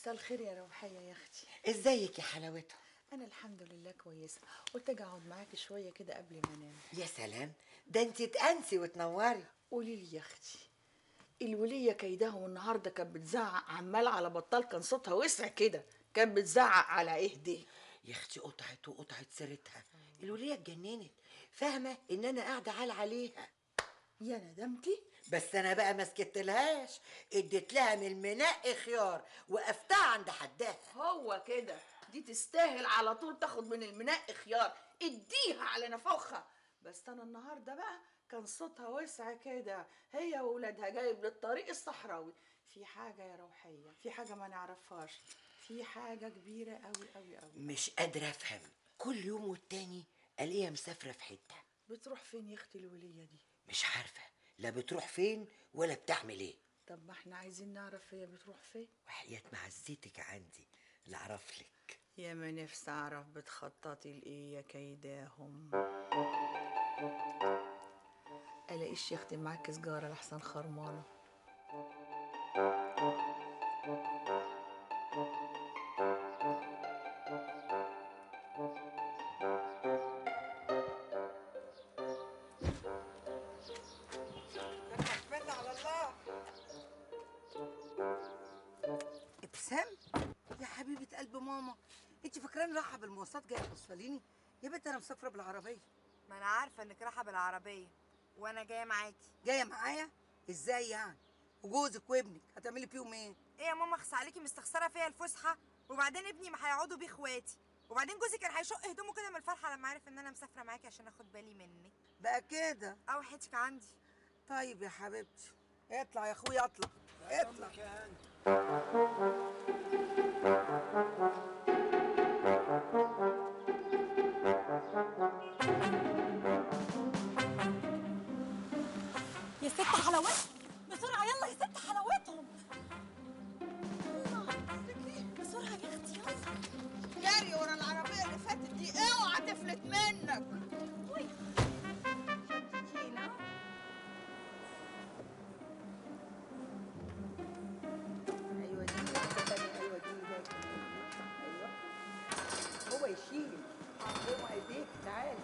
مساء الخير يا روحية يا اختي ازيك يا حلاوتها انا الحمد لله كويسه قلت اجي اقعد معاكي شويه كده قبل ما انام يا سلام ده انت تأنسي وتنوري قولي لي يا اختي الوليه كيدهم النهارده كانت بتزعق عمال على بطال كان صوتها وسع كده كانت بتزعق على ايه دي يا اختي قطعت وقطعت سيرتها الوليه اتجننت فاهمه ان انا قاعده عال عليها يا ندمتي بس انا بقى ما سكتلهاش اديت لها من المنقي خيار وقفتها عند حدها هو كده دي تستاهل على طول تاخد من المنقي خيار اديها على نفوخها بس انا النهارده بقى كان صوتها وسع كده هي وولادها جايب للطريق الصحراوي في حاجه يا روحيه في حاجه ما نعرفهاش في حاجه كبيره قوي قوي قوي مش قادره افهم كل يوم والتاني الاقيها مسافره في حته بتروح فين يا اختي الوليه دي مش عارفه لا بتروح فين ولا بتعمل ايه طب ما احنا عايزين نعرف هي بتروح فين وحياه معزتك عندي لا اعرف لك يا ما نفسي اعرف بتخططي لايه يا كيداهم الاقيش يا اختي معاكي سجاره لحسن خرمانه اتمنى على الله ابتسام يا حبيبه قلب ماما انت فاكراني رايحه بالمواصلات جايه توصليني يا بنت انا مسافره بالعربيه ما انا عارفه انك رايحه بالعربيه وانا جايه معاكي جايه معايا ازاي يعني وجوزك وابنك هتعملي فيهم ايه ايه يا ماما اخس عليكي مستخسره فيا الفسحه وبعدين ابني ما هيقعدوا بيه اخواتي وبعدين جوزي كان هيشق هدومه كده من الفرحه لما عرف ان انا مسافره معاكي عشان اخد بالي منك بقى كده او حياتك عندي طيب يا حبيبتي اطلع يا اخويا اطلع اطلع يا ست حلاوتهم بسرعة يلا يا ست حلاوتهم يلا بسرعة يا اختي يلا جري ورا العربيه اللي فاتت دي اوعى تفلت منك ايوه دي واحده تانية ايوه دي ده ايوه هو يشيل اوعى ايديك تعالي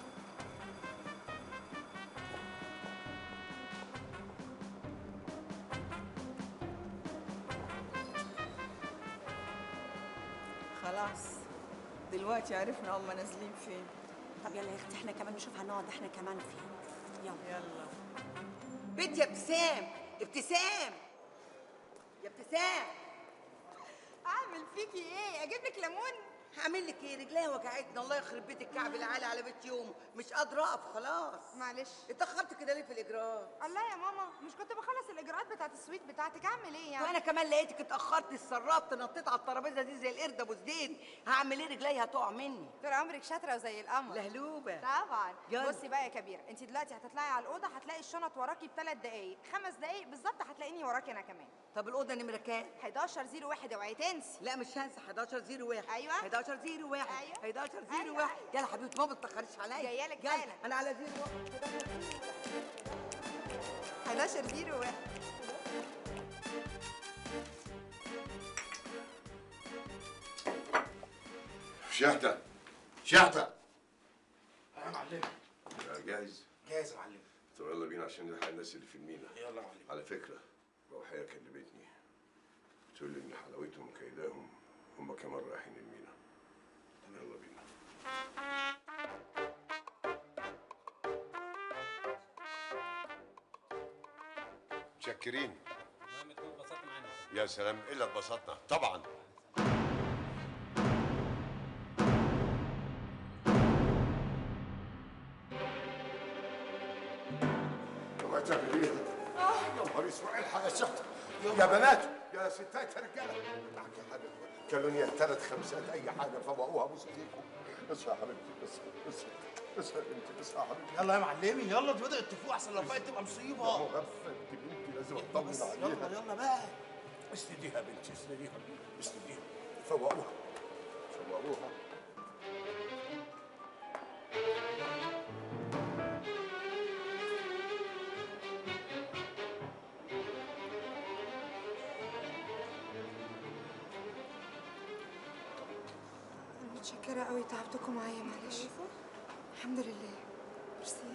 خلاص دلوقتي عرفنا هما نازلين فين طب يلا يا اختي احنا كمان نشوف هنقعد احنا كمان فين يلا يلا بنت يا ابتسام ابتسام يا ابتسام اعمل فيكي ايه اجيب لك ليمون هعمل لك ايه رجليها وجعتني الله يخرب بيت الكعب العالي على بيت يوم مش قادره اقف خلاص معلش اتاخرت كده ليه في الاجراء الله يا ماما مش كنت بخلص الاجراءات بتاعت السويت بتاعتك اعمل ايه يعني وانا كمان لقيتك اتاخرت اتسربت نطيت على الترابيزه دي زي القرد ابو زدين هعمل ايه رجلي هتقع مني طول عمرك شاطره وزي القمر لهلوبه طبعا يلا. بصي بقى يا كبير انت دلوقتي هتطلعي على الاوضه هتلاقي الشنط وراكي بثلاث دقايق خمس دقايق بالظبط هتلاقيني وراكي انا كمان طب الاوضه نمره كام 11 01 اوعي تنسي لا مش هنسى 11 0 1 أيوة. 11 0 1 أيوة. 11 0 أيوة، 1 أيوة. يلا حبيبتي ماما ما تتاخريش عليا جاية لك يلا، حالا. انا على 0 1 11 01 شحتة شحتة يا معلم جاهز جاهز يا معلم طب يلا بينا عشان نلحق الناس اللي في المينا يلا يا معلم على فكرة روحية كلمتني تقول لي إن حلاوتهم كيداهم هم كمان رايحين المينا يلا بينا متشكرين المهم تكون اتبسطت معانا يا سلام إلا اتبسطنا طبعا اوعى تعمل ايه؟ يا نهار اسود الحق يا شحتة يا بنات يا ستات يا رجاله معك يا حاجه كلونيا ثلاث خمسات اي حاجه فوقوها بص ايديكم اصحى يا حبيبتي اصحى اصحى اصحى يا بنتي اصحى يا حبيبتي يلا يا معلمي يلا دي بدأت تفوق احسن لو فاتت تبقى يا مصيبة مغفل دي بنتي لازم اطمن بس عليها يلا يلا بقى اسنديها يا بنتي اسنديها اسنديها فوقوها فوقوها متشكرة قوي تعبتكم معايا معلش الحمد لله ميرسي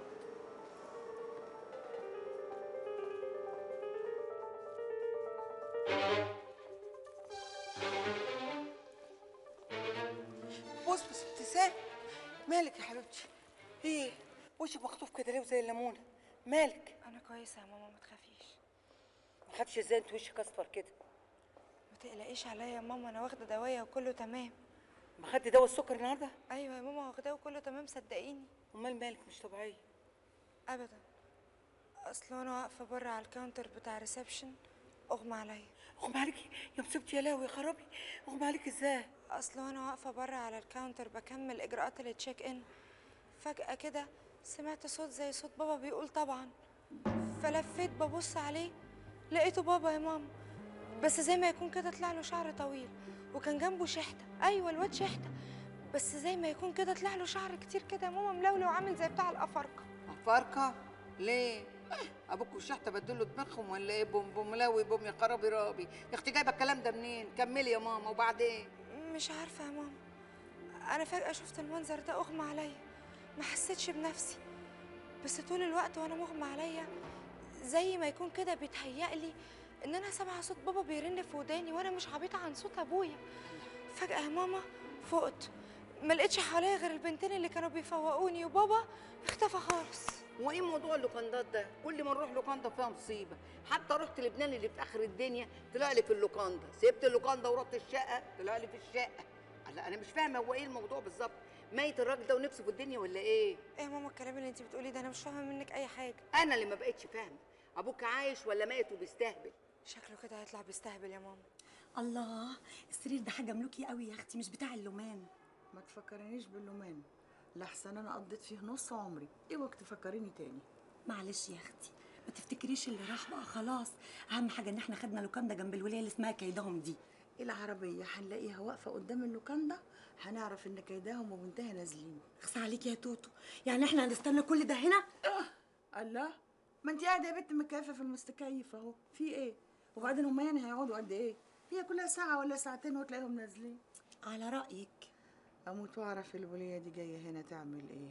بص بس ابتسام مالك يا حبيبتي ايه وشك مخطوف كده ليه وزي الليمونه مالك انا كويسة يا ماما ما تخافيش ما خافش ازاي انت وشك اصفر كده ما تقلقيش عليا يا ماما انا واخدة دوايا وكله تمام ما خدت دواء السكر النهارده ايوه يا ماما واخداه وكله تمام صدقيني امال مالك مش طبيعيه ابدا اصل وانا واقفة بره على الكاونتر بتاع ريسبشن اغمى عليا اغمى عليكي يا مصيبتي يا لاوي يا خرابي اغمى عليكي ازاي اصل وانا واقفه بره على الكاونتر بكمل اجراءات التشيك ان فجاه كده سمعت صوت زي صوت بابا بيقول طبعا فلفيت ببص عليه لقيته بابا يا ماما بس زي ما يكون كده طلع له شعر طويل وكان جنبه شحته ايوه الواد شحته بس زي ما يكون كده طلع له شعر كتير كده يا ماما ملولو وعامل زي بتاع الافارقه فاركه ليه ابوك والشحته بدلوا دماغهم ولا ايه بوم بوم لاوي بوم يا خرابي رابي يا اختي جايبه الكلام ده منين كملي يا ماما وبعدين مش عارفه يا ماما انا فجاه شفت المنظر ده اغمى عليا ما حسيتش بنفسي بس طول الوقت وانا مغمى عليا زي ما يكون كده بيتهيألي ان انا سامعه صوت بابا بيرن في وداني وانا مش عبيطه عن صوت ابويا فجاه يا ماما فقت ما لقيتش حواليا غير البنتين اللي كانوا بيفوقوني وبابا اختفى خالص وايه موضوع اللوكاندات ده كل ما نروح لوكاندا فيها مصيبه حتى رحت لبنان اللي في اخر الدنيا طلع لي في اللوكاندا سبت اللوكاندا ورحت الشقه طلع لي في الشقه لا انا مش فاهمه هو ايه الموضوع بالظبط ميت الراجل ده ونفسه في الدنيا ولا ايه ايه يا ماما الكلام اللي انت بتقوليه ده انا مش فاهمه منك اي حاجه انا اللي ما بقتش فاهمه ابوك عايش ولا ميت وبيستهبل شكله كده هيطلع بيستهبل يا ماما الله السرير ده حاجه ملوكي قوي يا اختي مش بتاع اللومان ما تفكرنيش باللومان لحسن انا قضيت فيه نص عمري ايه وقت تفكريني تاني معلش يا اختي ما تفتكريش اللي راح بقى خلاص اهم حاجه ان احنا خدنا لوكاندا جنب الولايه اللي اسمها كيدهم دي العربية هنلاقيها واقفة قدام اللوكاندا هنعرف إن كيداهم وبنتها نازلين اخس عليكي يا توتو يعني احنا هنستنى كل ده هنا الله ما انت قاعدة يا بنت مكيفة في المستكيف اهو في ايه وبعدين هما يعني هيقعدوا قد ايه هي كلها ساعة ولا ساعتين وتلاقيهم نازلين على رايك اموت واعرف الولية دي جاية هنا تعمل ايه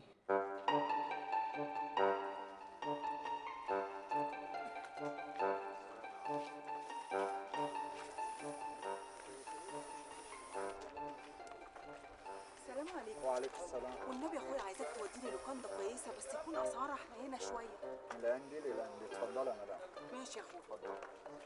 السلام عليكم وعليكم السلام والنبي يا اخويا عايزاك توديني لوكاندا كويسه بس يكون اسعارها حنينه شويه لاندي لاندي اتفضلي يا مدام ماشي يا اخويا اتفضلي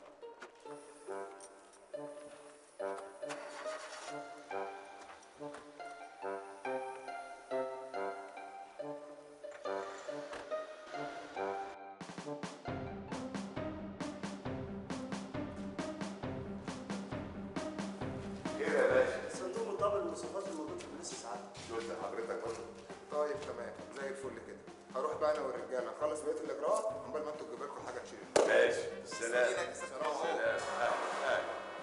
ايه يا باشا صندوق مطابق المواصفات الموجود في البوليس ساعات شفت حضرتك برضه طيب تمام زي الفل كده هروح بقى انا والرجاله نخلص بقيه الاجراءات عقبال ما انتوا تجيبوا لكم حاجه تشيلوا ماشي السلام سلام سلام أهلا، أهلا.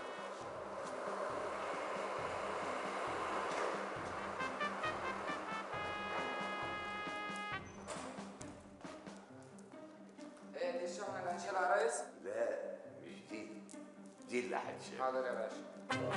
ايه دي الشحنة اللي هنشيلها يا ريس؟ لا مش دي دي اللي هتشيل حاضر يا باشا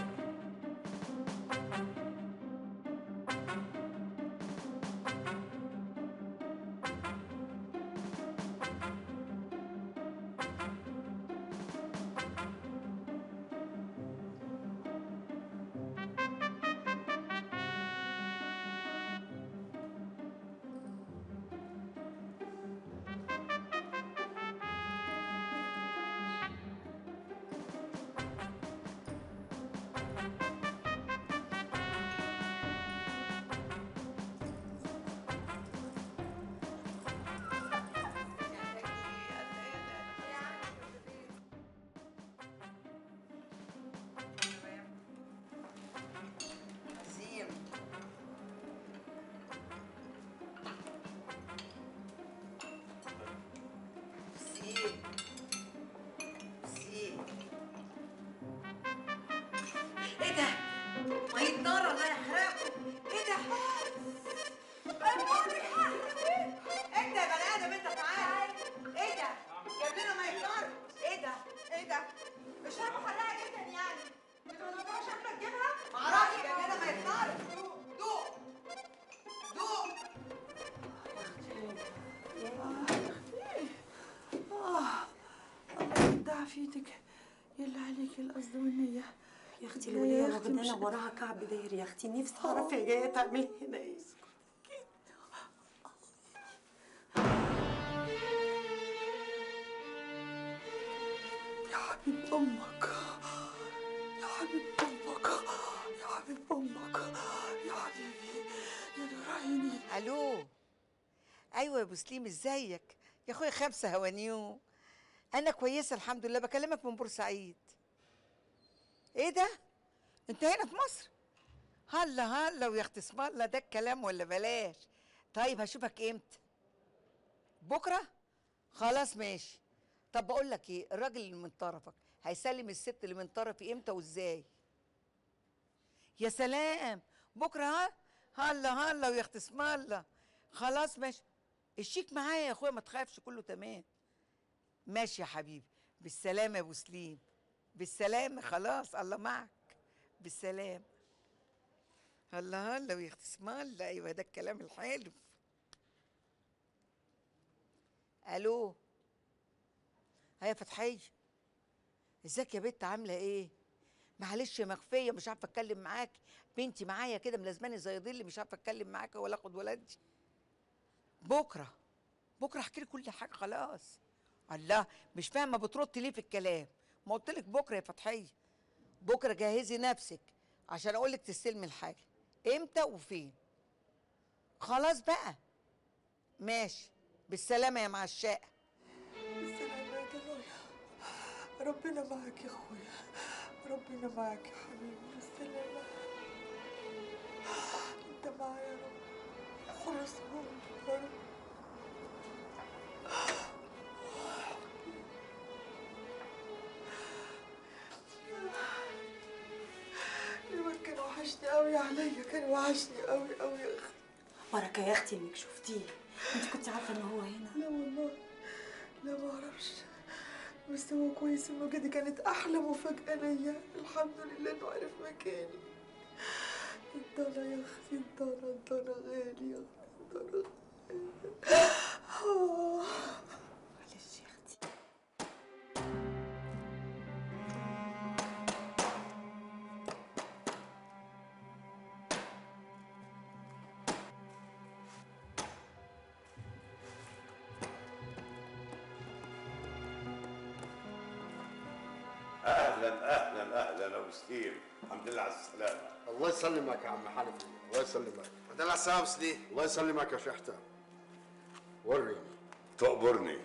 عافيتك يلا عليك القصد والنية يا اختي لا الولية يا أختي مش- واخدانا وراها كعب داير يا اختي نفسي اعرف هي جايه تعمل هنا ايه يا حبيب امك يا حبيب امك يا حبيب امك يا حبيبي يا نور عيني الو ايوه يا ابو سليم ازيك يا اخويا خمسه هوانيو انا كويسه الحمد لله بكلمك من بورسعيد ايه ده انت هنا في مصر هلا هلا ويا اختي اسم الله ده الكلام ولا بلاش طيب هشوفك امتى بكره خلاص ماشي طب بقول لك ايه الراجل اللي من طرفك هيسلم الست اللي من طرفي امتى وازاي يا سلام بكره ها هلا هلا ويا اختي اسم الله خلاص ماشي الشيك معايا يا اخويا ما تخافش كله تمام ماشي يا حبيبي بالسلامه يا ابو سليم بالسلامه خلاص الله معك بالسلامه هلا هلا ويا اختي اسم الله ايوه ده الكلام الحلو الو هيا فتحيه ازيك يا بنت عامله ايه معلش يا مخفيه مش عارفه اتكلم معاكي بنتي معايا كده ملازماني زي ظل مش عارفه اتكلم معاكي ولا اخد ولادي بكره بكره احكي لك كل حاجه خلاص الله مش فاهمه بترد ليه في الكلام ما قلت لك بكره يا فتحيه بكره جهزي نفسك عشان اقول لك تستلمي الحاجه امتى وفين خلاص بقى ماشي بالسلامه يا معشاقه بالسلامة يا ضنايا ربنا معك يا اخويا ربنا معك يا حبيبي بالسلامة انت معايا يا رب خلاص يا رب الواد كان وحشني قوي عليا كان وحشني قوي قوي يا اختي بركه يا اختي انك شفتيه انت كنت عارفه ان هو هنا لا والله لا ما اعرفش بس هو كويس الموجة دي كانت احلى مفاجأة ليا الحمد لله انه عرف مكاني الضنا يا اختي الضنا الضنا غالي يا اختي الضنا غالي آه. معلش يا اختي اهلا اهلا اهلا يا ابو سليم الحمد لله على السلامه الله يسلمك يا عم حنفي الله يسلمك ده العسام ليه؟ الله يسلمك يا شحتة وريني تقبرني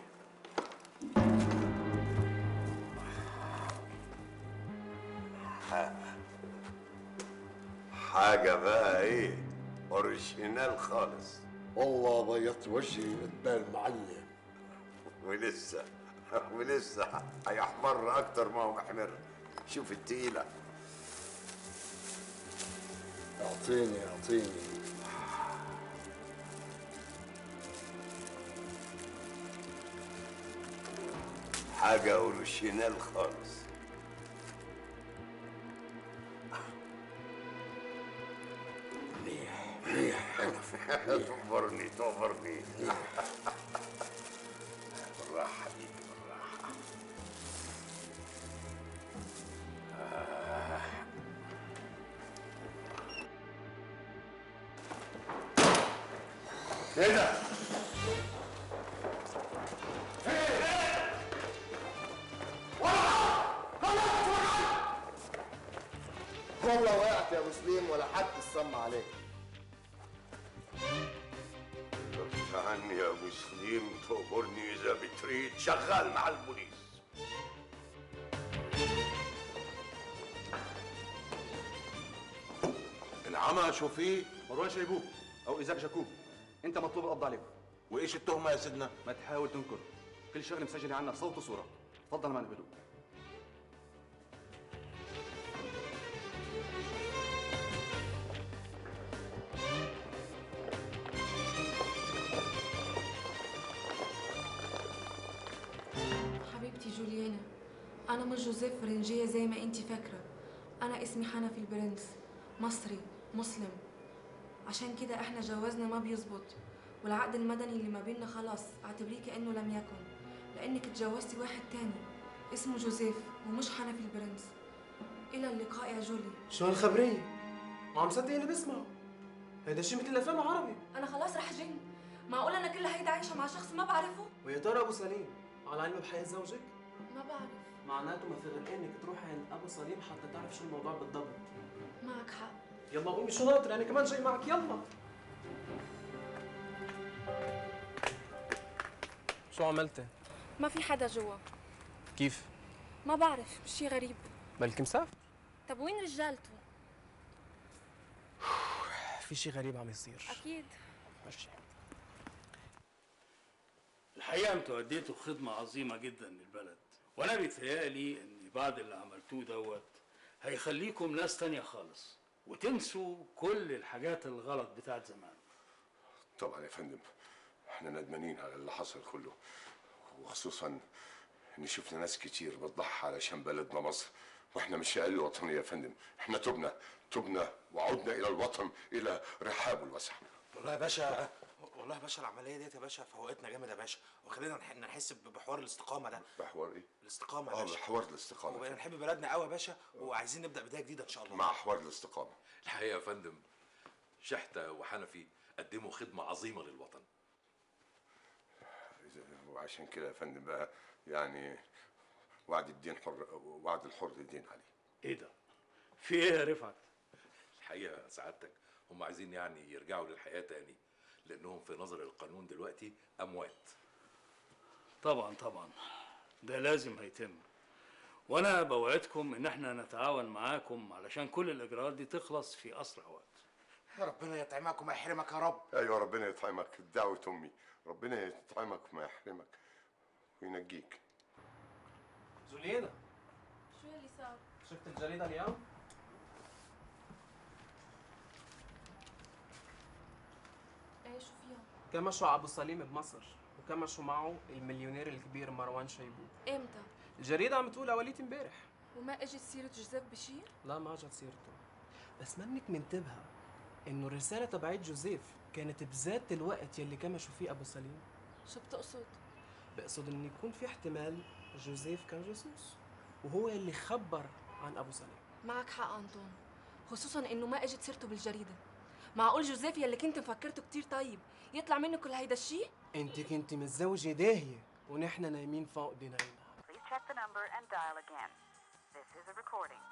حاجة بقى ايه اوريجينال خالص والله بيضت وجهي قدام معلم ولسه ولسه هيحمر اكتر ما هو محمر شوف التقيلة اعطيني اعطيني حاجة اوريجينال خالص مليح مليح تقبرني تقبرني بالراحة حبيبي بالراحة كده والله وقعت يا مسلم ولا حد الصم عليك عني يا مسلم تأمرني إذا بتريد شغال مع البوليس العمى شو فيه مروان شيبوب او ايزاك جاكوب انت مطلوب القبض عليكم وايش التهمه يا سيدنا ما تحاول تنكر كل شغله مسجله عنا صوت وصوره تفضل معنا بهدوء حبيبتي جوليانا أنا مش جوزيف فرنجية زي ما أنتي فاكرة أنا اسمي حنفي البرنس مصري مسلم عشان كده احنا جوازنا ما بيزبط والعقد المدني اللي ما بيننا خلاص اعتبريه كأنه لم يكن لأنك اتجوزتي واحد تاني اسمه جوزيف ومش حنفي البرنس الى اللقاء يا جولي شو هالخبرية؟ ما عم صدق اللي بسمعه هيدا الشيء مثل الافلام العربي انا خلاص رح جن معقول انا كل هيدا عايشه مع شخص ما بعرفه ويا ترى ابو سليم على علم بحياة زوجك؟ ما بعرف معناته ما في غير انك تروحي عند ابو سليم حتى تعرف شو الموضوع بالضبط معك حق يلا قومي شو ناطر انا كمان جاي معك يلا شو عملتي؟ ما في حدا جوا كيف؟ ما بعرف شي غريب بلكي مسافر؟ طب وين رجالته في شيء غريب عم يصير اكيد ماشي الحقيقة انتوا أديتوا خدمة عظيمة جدا للبلد وأنا بيتهيألي إن بعد اللي عملتوه دوت هيخليكم ناس تانية خالص وتنسوا كل الحاجات الغلط بتاعت زمان طبعا يا فندم احنا ندمانين على اللي حصل كله وخصوصا ان شفنا ناس كتير بتضحي علشان بلدنا مصر واحنا مش اقل وطنيه يا فندم احنا تبنا تبنا وعدنا الى الوطن الى رحابه الواسع والله يا باشا والله يا باشا العمليه ديت يا باشا فوقتنا جامد يا باشا وخلينا نح- نحس بحوار الاستقامه ده بحوار ايه؟ الاستقامه يا اه باشا محور الاستقامه وبقينا نحب بلدنا قوي يا باشا وعايزين نبدا بدايه جديده ان شاء الله مع حوار الاستقامه الحقيقه يا فندم شحته وحنفي قدموا خدمه عظيمه للوطن وعشان كده يا فندم بقى يعني وعد الدين حر وعد الحر دين عليه إيه ده؟ في إيه يا رفعت؟ الحقيقه سعادتك هم عايزين يعني يرجعوا للحياه تاني لانهم في نظر القانون دلوقتي اموات طبعا طبعا ده لازم هيتم وأنا بوعدكم إن إحنا نتعاون معاكم علشان كل الإجراءات دي تخلص في أسرع وقت يا ربنا يطعمك وما يحرمك يا رب ايوه ربنا يطعمك دعوه امي ربنا يطعمك وما يحرمك وينجيك زولينا شو اللي صار شفت الجريده اليوم؟ ايه شو فيها كمشوا ابو سليم بمصر وكمشوا معه المليونير الكبير مروان شيبوب امتى الجريده عم تقول اوليت امبارح وما اجت سيره جوزيف بشي لا ما جت سيرته بس منك منتبهه انه الرساله تبعت جوزيف كانت بذات الوقت يلي كمشوا فيه ابو سليم شو بتقصد بقصد انه يكون في احتمال جوزيف كان جاسوس وهو اللي خبر عن ابو سليم معك حق انطون خصوصا انه ما اجت سيرته بالجريده معقول جوزيف يلي كنت مفكرته كتير طيب يطلع منه كل هيدا الشيء انت كنت متزوجه داهيه ونحن نايمين فوق دينينا Please check the number and dial again. This is a recording.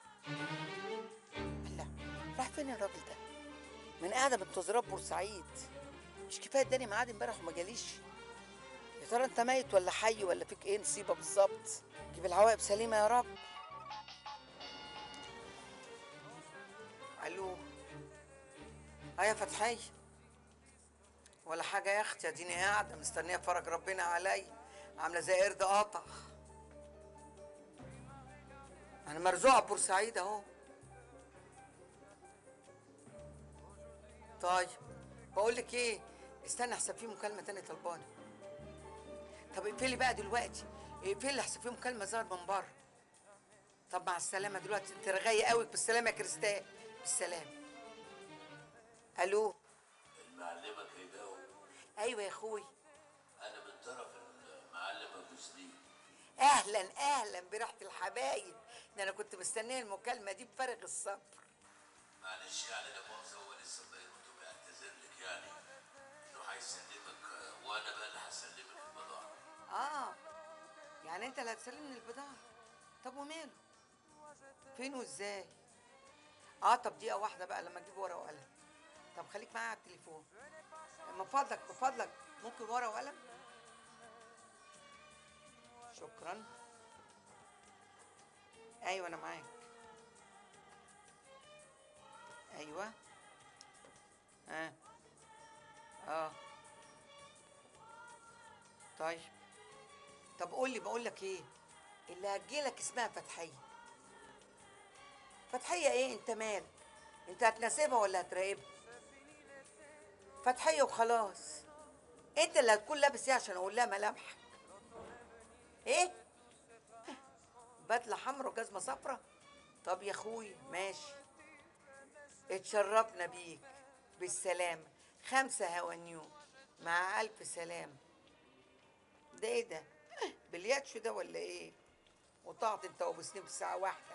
راح فين الراجل ده؟ من قاعدة منتظراه بورسعيد مش كفاية اداني ميعاد امبارح وما جاليش يا ترى انت ميت ولا حي ولا فيك ايه نصيبة بالظبط؟ جيب العواقب سليمة يا رب الو اه يا فتحية ولا حاجة يا اختي اديني قاعدة مستنية فرج ربنا عليا عاملة زي قرد قاطع انا مرزوعة بورسعيد اهو طيب بقول لك ايه استنى احسب فيه مكالمه تانية طلباني طب اقفلي بقى دلوقتي اقفلي احسب فيه مكالمه ظهر من بره طب مع السلامه دلوقتي انت رغايه قوي بالسلامه يا كريستال بالسلامه الو المعلمة كيداو ايوه يا اخوي أنا من طرف المعلم أبو سليم اهلا اهلا بريحه الحبايب ده انا كنت مستنيه المكالمه دي بفارغ الصبر معلش يعني لا مؤاخذة هو لسه بيكتب بيعتذر لك يعني إنه هيسلمك آه، وأنا بقى اللي هسلمك البضاعة اه يعني انت اللي هتسلمني البضاعه طب وماله فين وازاي اه طب دقيقه واحده بقى لما اجيب ورقه وقلم طب خليك معايا على التليفون من فضلك من فضلك ممكن ورقه وقلم شكرا ايوه انا معاك ايوه اه اه طيب طب قول لي بقول لك ايه اللي هتجيلك اسمها فتحيه فتحيه ايه انت مالك انت هتناسبها ولا هتراقبها فتحيه وخلاص انت اللي هتكون لابس ايه عشان اقول لها ملامحك ايه بدله حمرا وجزمه صفرا طب يا اخوي ماشي اتشرفنا بيك بالسلامه خمسه هوانيو مع الف سلامه ده ايه ده بلياتشو ده ولا ايه وطعت انت وابو سنين في ساعه واحده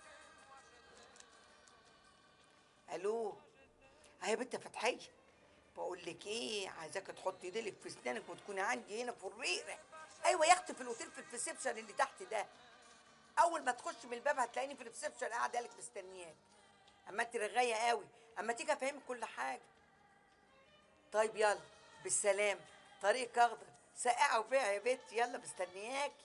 الو اه يا بنت فتحيه بقول لك ايه عايزاك تحطي ايدك في اسنانك وتكوني عندي هنا في الريره ايوه يا اختي في الاوتيل في الريسبشن اللي تحت ده اول ما تخش من الباب هتلاقيني في الريسبشن قاعده لك مستنياك اما انت رغايه قوي اما تيجي افهمك كل حاجه طيب يلا بالسلام طريق اخضر ساقعه وبيع يا بنت يلا مستنياكي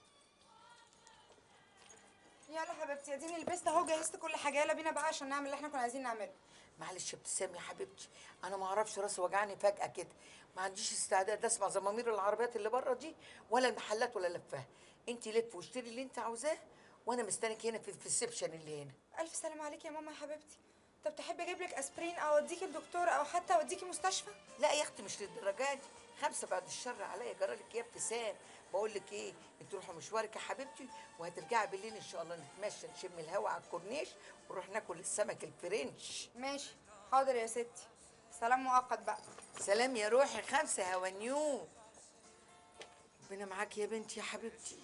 يلا حبيبتي اديني لبست اهو جهزت كل حاجه يلا بينا بقى عشان نعمل اللي احنا كنا عايزين نعمله معلش يا ابتسام يا حبيبتي انا ما اعرفش راسي وجعني فجاه كده ما عنديش استعداد اسمع زمامير العربيات اللي بره دي ولا المحلات ولا لفها انت لف واشتري اللي انت عاوزاه وانا مستنيك هنا في الريسبشن اللي هنا الف سلام عليكي يا ماما يا حبيبتي طب تحبي اجيب لك اسبرين او اوديكي الدكتور او حتى اوديكي مستشفى لا يا اختي مش للدرجه دي خمسه بعد الشر عليا جرالك يا ابتسام بقول لك ايه انت روحي مشوارك يا حبيبتي وهترجعي بالليل ان شاء الله نتمشى نشم الهوا على الكورنيش ونروح ناكل السمك الفرنش ماشي حاضر يا ستي سلام مؤقت بقى سلام يا روحي خمسه هوانيو ربنا معاك يا بنتي يا حبيبتي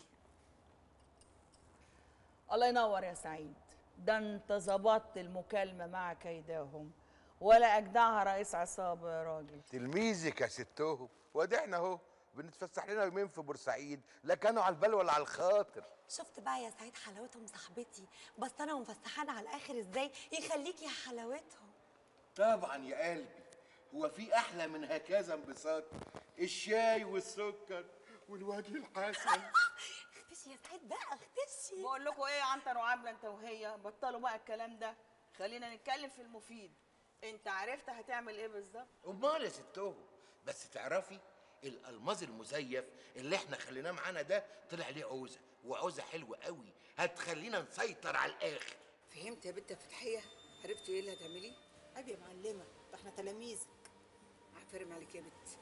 الله ينور يا سعيد ده انت ظبطت المكالمة مع كيداهم ولا أجدعها رئيس عصابة يا راجل تلميذك يا ستهم وادعنا اهو بنتفسح لنا يومين في بورسعيد لا كانوا على البال ولا على الخاطر شفت بقى يا سعيد حلاوتهم صاحبتي بس انا ومفسحانا على الاخر ازاي يخليك يا حلاوتهم طبعا يا قلبي هو في احلى من هكذا انبساط الشاي والسكر والوجه الحسن اختشي يا سعيد بقى اختشي بقول لكم ايه يا عنتر وعامله انت وهي بطلوا بقى الكلام ده خلينا نتكلم في المفيد انت عرفت هتعمل ايه بالظبط امال يا ستهم بس تعرفي الالماظ المزيف اللي احنا خليناه معانا ده طلع ليه عوزه وعوزه حلوه قوي هتخلينا نسيطر على الاخر فهمت يا بنت فتحيه عرفتي ايه اللي هتعمليه عيب يا معلمه ده احنا تلاميذ عفرم عليك يا بنت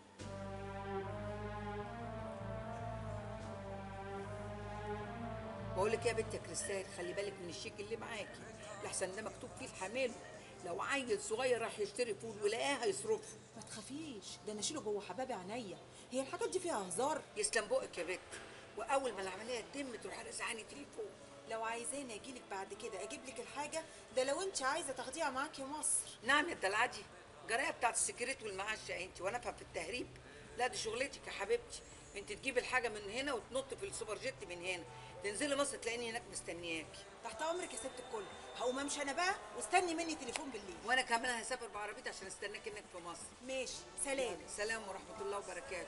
بقول لك يا بنت يا كريستال خلي بالك من الشيك اللي معاكي لحسن ده مكتوب فيه الحمل لو عيل صغير راح يشتري فول ولقاه هيصرفه ما تخافيش ده انا اشيله جوه حبابي عينيا هي الحاجات دي فيها هزار يسلم بقك يا بنت واول ما العمليه تتم تروح رزعاني تليفون لو عايزاني اجيلك بعد كده اجيب لك الحاجه ده لو انت عايزه تاخديها معاكي مصر نعم يا الدلعدي جرايه بتاعت السكريت والمعاش يا انت وانا افهم في التهريب لا دي شغلتك يا حبيبتي انت تجيبي الحاجه من هنا وتنط في السوبر جيت من هنا تنزلي مصر تلاقيني هناك مستنياكي تحت امرك يا ست الكل هقوم امشي انا بقى واستني مني تليفون بالليل وانا كمان هسافر بعربيتي عشان استناك انك في مصر ماشي سلام سلام ورحمه الله وبركاته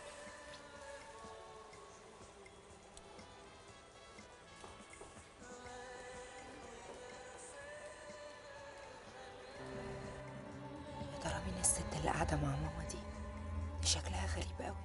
يا ترى مين الست اللي قاعده مع ماما دي دي شكلها غريب قوي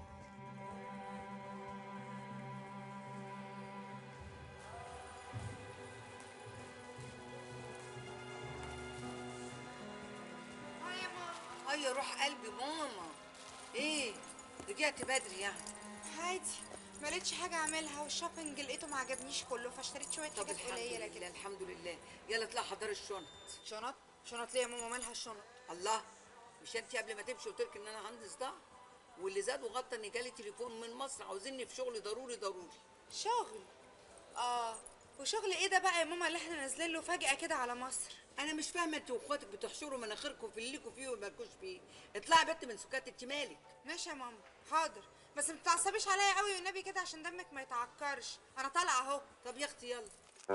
اه يا روح قلبي ماما ايه رجعت بدري يعني عادي ما لقيتش حاجه اعملها والشوبينج لقيته ما عجبنيش كله فاشتريت شويه طب حاجات الحمد قليله لله كده الحمد لله يلا اطلع حضري الشنط شنط شنط ليه يا ماما مالها الشنط الله مش انت قبل ما تمشي قلت لك ان انا عندي صداع واللي زاد وغطى ان جالي تليفون من مصر عاوزيني في شغل ضروري ضروري شغل اه وشغل ايه ده بقى يا ماما اللي احنا نازلين له فجاه كده على مصر انا مش فاهمه انتوا واخواتك بتحشروا مناخيركم في اللي ليكوا فيه وما لكوش فيه اطلعي بنت من سكات انت مالك ماشي يا ماما حاضر بس ما تتعصبيش عليا قوي والنبي كده عشان دمك ما يتعكرش انا طالعه اهو طب يا اختي يلا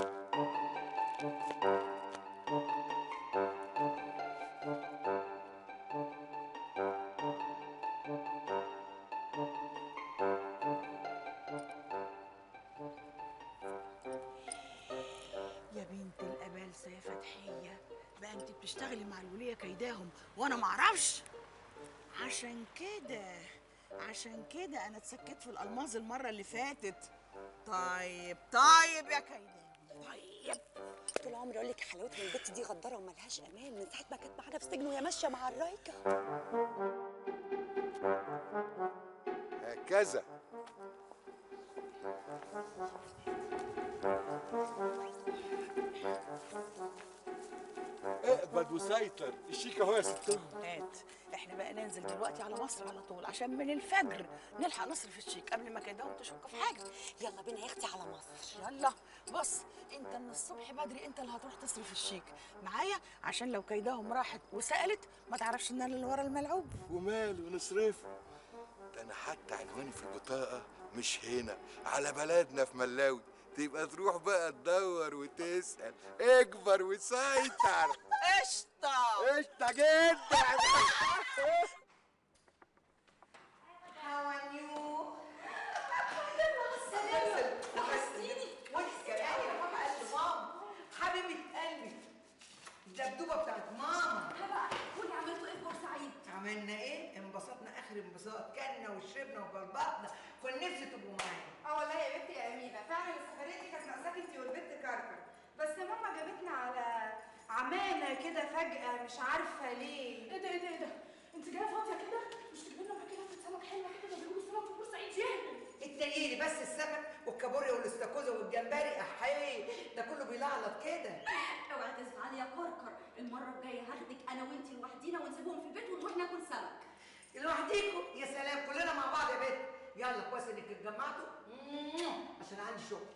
يا بنت الأبالسة يا فتحية بقى انت بتشتغلي مع الولية كيداهم وانا معرفش عشان كده عشان كده انا اتسكت في الالماظ المرة اللي فاتت طيب طيب يا كيداهم طيب طول عمري اقول لك حلاوتها البت دي غداره وملهاش امان من ساعه ما كانت معانا في السجن وهي ماشيه مع الرايكه هكذا اقبض وسيطر الشيك اهو يا ستهم هات احنا بقى ننزل دلوقتي على مصر على طول عشان من الفجر نلحق نصرف الشيك قبل ما كده تشك في حاجه يلا بينا يا اختي على مصر يلا بص انت من الصبح بدري انت اللي هتروح تصرف الشيك معايا عشان لو كيداهم راحت وسالت ما تعرفش ان انا اللي ورا الملعوب وماله نصرفه ده انا حتى عنواني في البطاقه مش هنا على بلدنا في ملاوي تبقى تروح بقى تدور وتسال اكبر وسيطر قشطه قشطه جدا How are you? وحشتيني وانت كمان يا ماما قلب ماما حبيبة قلبي الدبدوبة بتاعت ماما قولي عملتوا ايه في بورسعيد؟ عملنا ايه؟ انبسطنا اخر انبساط كلنا وشربنا وبلبطنا كان نفسي تبقوا معايا اه والله يا بنتي يا امينه فعلا السفريه دي كانت ناقصاكي انت والبنت كركر بس ماما جابتنا على عمانه كده فجاه مش عارفه ليه ايه ده ايه ده ايه ده؟ انت جايه فاضيه كده؟ مش تجيبي لنا معاكي لفه سمك حلوه كده بيجيبوا السمك في بورسعيد يهبل التقيلي بس السمك والكابوريا والاستاكوزا والجمبري احي ده كله بيلعلط كده اوعي تزعلي يا كركر المره الجايه هاخدك انا وانتي لوحدينا ونسيبهم في البيت ونروح ناكل سمك لوحديكوا يا سلام كلنا مع بعض يا بنت يلا كويس انك اتجمعتوا عشان عندي شغل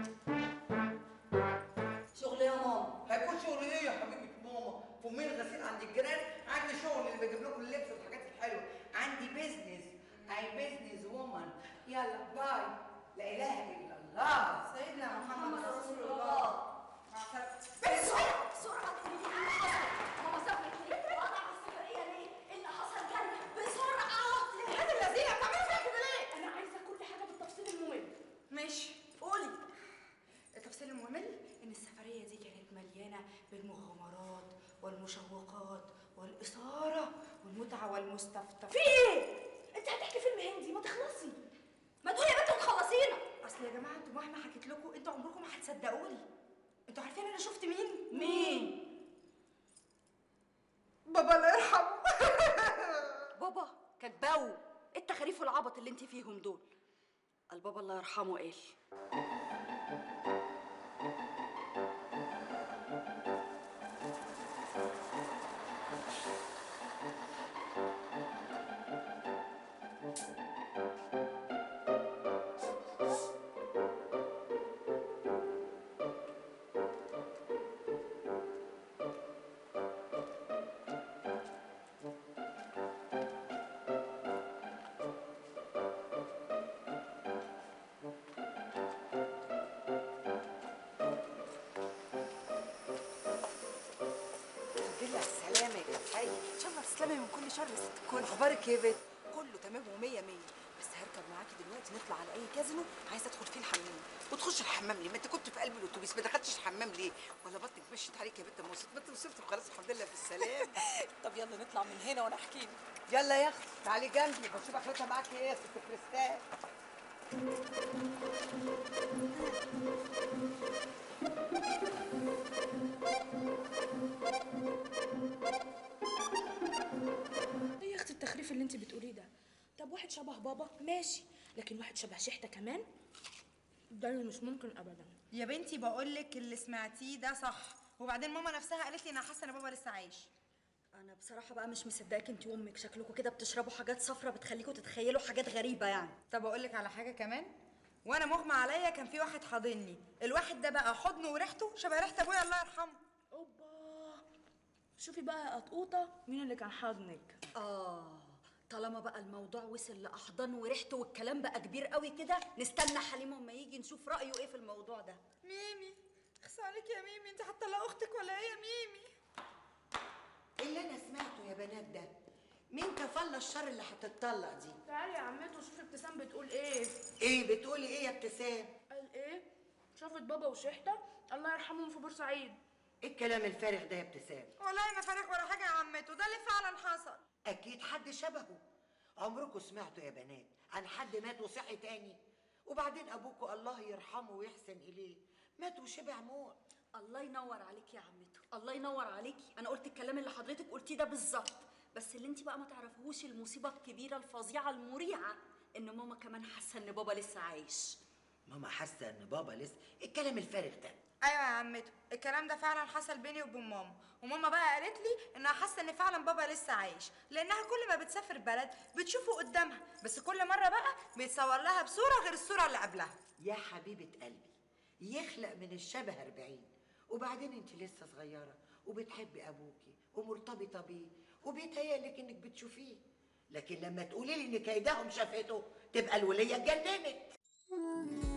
شغل يا ماما هيكون شغل ايه يا حبيبه ماما فمين غسيل عند الجيران عندي شغل اللي بجيب لكم اللبس والحاجات الحلوه عندي بيزنس اي بيزنس وومن يلا باي لا اله الا الله سيدنا محمد رسول الله مع السلامه بسرعه بسرعه تقولي لي ايه اللي حصل ماما سافرت ليه وقع على السفريه ليه ايه اللي حصل جري بسرعه هات اللذينه بتعملي فيها كده ليه انا عايزه كل حاجه بالتفصيل الممل ماشي قولي التفصيل الممل ان السفريه دي كانت مليانه بالمغامرات والمشوقات والاثاره والمتعه والمستفتى في ايه؟ انت هتحكي فيلم هندي ما تخلصي ما تقولي يا بنت وتخلصينا اصل يا جماعه انتوا مهما حكيت لكم انتوا عمركم ما هتصدقوني انتوا عارفين انا شفت مين مين؟ بابا الله يرحمه بابا كدباو ايه التخاريف والعبط اللي انت فيهم دول البابا الله يرحمه قال الحمد لله على السلامه يا جدعان ان شاء الله تسلمي من كل شر يا ست الكل اخبارك ايه يا بنت كله تمام ومية مية بس هركب معاكي دلوقتي نطلع على اي كازينو عايزه ادخل فيه الحمام وتخش الحمام ليه؟ ما انت كنت في قلب الاتوبيس ما دخلتش الحمام ليه؟ ولا بطنك مشيت عليك يا بنت ما وصلت ما انت وصلت وخلاص الحمد لله في السلام طب يلا نطلع من هنا وانا احكي لك يلا يا اختي تعالي جنبي بشوف اخرتها معاكي ايه يا ست كريستال ايه يا اختي التخريف اللي انت بتقوليه ده طب واحد شبه بابا ماشي لكن واحد شبه شحته كمان ده اللي مش ممكن ابدا يا بنتي بقول لك اللي سمعتيه ده صح وبعدين ماما نفسها قالت لي انا حاسه ان بابا لسه عايش انا بصراحه بقى مش مصدقاك انت وامك شكلكم كده بتشربوا حاجات صفرة بتخليكم تتخيلوا حاجات غريبه يعني طب اقول لك على حاجه كمان وانا مغمى عليا كان في واحد حاضني الواحد ده بقى حضنه وريحته شبه ريحه ابويا الله يرحمه اوبا شوفي بقى يا قطقوطه مين اللي كان حاضنك اه طالما بقى الموضوع وصل لاحضان وريحته والكلام بقى كبير قوي كده نستنى حليم اما يجي نشوف رايه ايه في الموضوع ده ميمي اخصى عليك يا ميمي انت حتى لا اختك ولا هي ميمي ايه اللي انا سمعته يا بنات ده؟ مين كفالة الشر اللي هتتطلق دي؟ تعالي يا عمته شوفي ابتسام بتقول ايه ايه بتقولي ايه يا ابتسام؟ قال ايه شافت بابا وشحته الله يرحمهم في بورسعيد ايه الكلام الفارغ ده يا ابتسام؟ والله ما فارق ولا حاجه يا عمته ده اللي فعلا حصل اكيد حد شبهه عمركم سمعتوا يا بنات عن حد مات وصحي تاني وبعدين ابوكوا الله يرحمه ويحسن اليه مات وشبع موت الله ينور عليك يا عمته الله ينور عليكي انا قلت الكلام اللي حضرتك قلتيه ده بالظبط بس اللي انت بقى ما تعرفوش المصيبه الكبيره الفظيعه المريعه ان ماما كمان حاسه ان بابا لسه عايش ماما حاسه ان بابا لسه الكلام الفارغ ده ايوه يا عمته الكلام ده فعلا حصل بيني وبين ماما وماما بقى قالت لي انها حاسه ان فعلا بابا لسه عايش لانها كل ما بتسافر بلد بتشوفه قدامها بس كل مره بقى بيتصور لها بصوره غير الصوره اللي قبلها يا حبيبه قلبي يخلق من الشبه أربعين وبعدين انت لسه صغيره وبتحبي ابوكي ومرتبطه بيه وبيتهيألك انك بتشوفيه لكن لما تقولي لي ان كيدهم شافته تبقى الوليه اتجننت